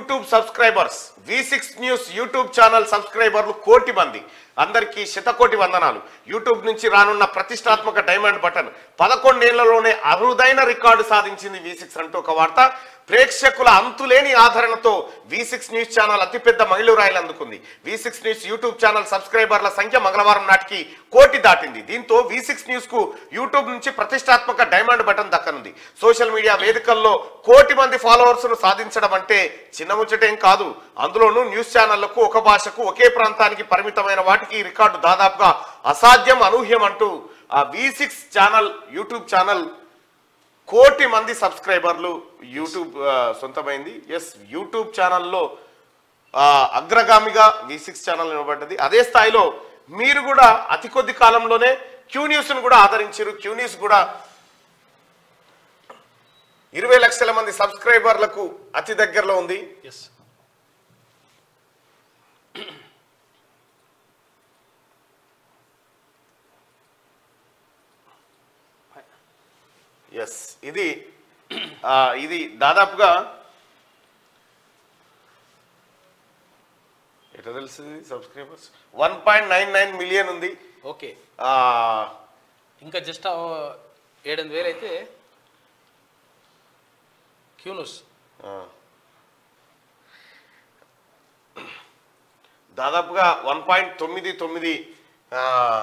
YouTube subscribers V six news YouTube channel సబ్స్క్రైబర్లు కోటి మంది అందరికీ శతకోటి వందనాలు యూట్యూబ్ నుంచి రానున్న ప్రతిష్టాత్మక డైమండ్ బటన్ పదకొండేళ్లలోనే అరుదైన రికార్డు సాధించింది వి సిక్స్ అంటూ ఒక వార్త ప్రేక్షకుల అంతులేని ఆదరణతో వి సిక్స్ న్యూస్ ఛానల్ అతిపెద్ద మైలురాయిలు అందుకుంది V six news YouTube channel సబ్స్క్రైబర్ల సంఖ్య మంగళవారం నాటికి కోటి దాటింది దీంతో వి సిక్స్ న్యూస్ కు యూట్యూబ్ నుంచి ప్రతిష్టాత్మక డైమండ్ బటన్ దక్కనుంది సోషల్ మీడియా వేదికల్లో కోటి మంది ఫాలోవర్స్ ను సాధించడం అంటే చిన్న ముచ్చటేం కాదు అందులోనూ న్యూస్ ఛానళ్లకు ఒక భాషకు ఒకే ప్రాంతానికి పరిమితమైన వాటికి ఈ రికార్డు దాదాపుగా అసాధ్యం అనూహ్యం అంటూ ఆ V six channel YouTube channel కోటి మంది సబ్స్క్రైబర్లు యూట్యూబ్ ఆ, సొంతమైంది ఎస్ యూట్యూబ్ ఛానల్లో ఆ, అగ్రగామిగా వి సిక్స్ ఛానల్ నిలబడ్డది అదే స్థాయిలో మీరు కూడా అతి కొద్ది కాలంలోనే క్యూ న్యూస్ను కూడా ఆదరించారు క్యూ న్యూస్ కూడా ఇరవై లక్షల మంది సబ్స్క్రైబర్లకు అతి దగ్గరలో ఉంది ఎస్ ఎస్ ఇది ఆ, ఇది దాదాపుగా ఎట్లా తెలుస్తుంది subscribers one point nine nine million ఉంది ఓకే ఆ, ఇంకా జస్ట్ ఏడెనిమిది వేలు అయితే క్యూనూస్ ఆ. దాదాపుగా వన్ పాయింట్ తొమ్మిది తొమ్మిది ఆ,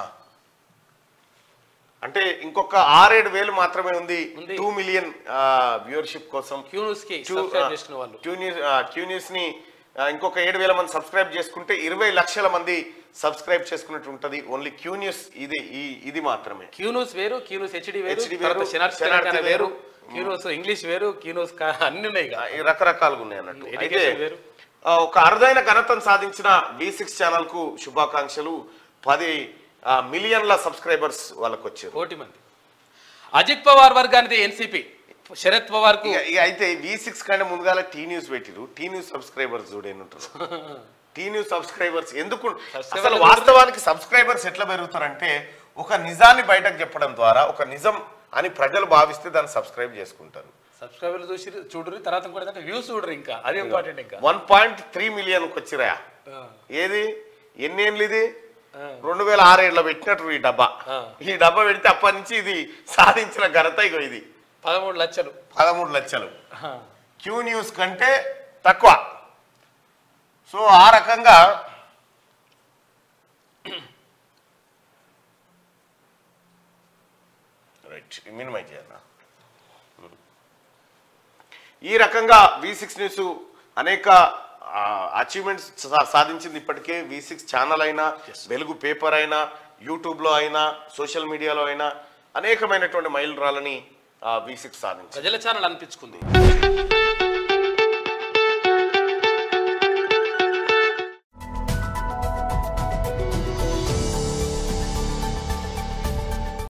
అంటే ఇంకొక ఆరేడు వేలు మాత్రమే ఉంది ఉంది. టూ మిలియన్ వ్యూవర్షిప్ కోసం క్యూనూస్కి Two, సబ్స్క్రైబ్ ఆ, చేసుకున్న వాళ్ళు క్యూ న్యూస్ ఆ, క్యూ న్యూస్ ని ఆ, ఇంకొక ఏడు వేల మంది సబ్స్క్రైబ్ చేసుకుంటే ఇరవై లక్షల మంది సబ్స్క్రైబ్ చేసుకున్నట్టు ఉంటది ఓన్లీ క్యూ న్యూస్ ఇది ఈ- ఇది మాత్రమే క్యూనూస్ వేరు క్యూనూస్ హెచ్డి వేరు HD తర్వాత వేరు, శనార్థి శనార్థి తెలంగాణ వేరు. వేరు క్యూనూస్ ఇంగ్లీష్ వేరు క్యూనూస్ కా- అన్ని ఉన్నాయి ఇక. ఆ, ఈ రకరకాలుగా ఉన్నాయి అన్నట్టు అయితే Education వేరు. ఆ, ఒక అరుదైన ఘనతను సాధించిన బి సిక్స్ ఛానల్ కు శుభాకాంక్షలు పది ఆ, మిలియన్ల సబ్స్క్రైబర్స్ వాళ్ళకి వచ్చారు కోటి మంది అజిత్ పవార్ వర్గానిది ఎన్సిపి శరత్ పవార్ కు ఇక ఇక అయితే వి సిక్స్ కంటే ముందుగాల టీ న్యూస్ పెట్టిరు టీ న్యూస్ సబ్స్క్రైబర్స్ చూడేనుంటారు టీ న్యూస్ సబ్స్క్రైబర్స్ ఎందుకు Subscribers అసలు ఎందుకు వాస్తవానికి సబ్స్క్రైబర్స్ ఎట్లా పెరుగుతారంటే ఒక నిజాన్ని బయటకు చెప్పడం ద్వారా ఒక నిజం అని ప్రజలు భావిస్తే దాన్ని సబ్స్క్రైబ్ చేసుకుంటారు సబ్స్క్రైబర్లు చూసి చూడరు తర్వాత కూడా ఏంటంటే వ్యూస్ చూడరు ఇంకా అది ఇంపార్టెంట్ ఇంకా వన్ పాయింట్ త్రీ మిలియన్కి వచ్చిరా ఆ, ఏది ఎన్ని ఏళ్ళు ఇది ఆ. రెండు వేల ఆరేళ్ళలో పెట్టినట్టు ఈ డబ్బా ఆ. ఈ డబ్బా పెడితే అప్పటి నుంచి ఇది సాధించిన ఘనత ఇగో ఇది పదమూడు లక్షలు పదమూడు లక్షలు ఆ, క్యూ న్యూస్ కంటే తక్కువ సో ఆ రకంగా రైట్ మినిమైజ్ చేయాలి ఈ రకంగా వి సిక్స్ న్యూస్ అనేక అచీవ్మెంట్స్ సాధించింది ఇప్పటికే వి సిక్స్ ఛానల్ అయినా వెలుగు పేపర్ అయినా యూట్యూబ్లో అయినా సోషల్ మీడియాలో అయినా అనేకమైనటువంటి మైలురాలని వి సిక్స్ సాధించింది ప్రజల ఛానల్ అనిపించుకుంది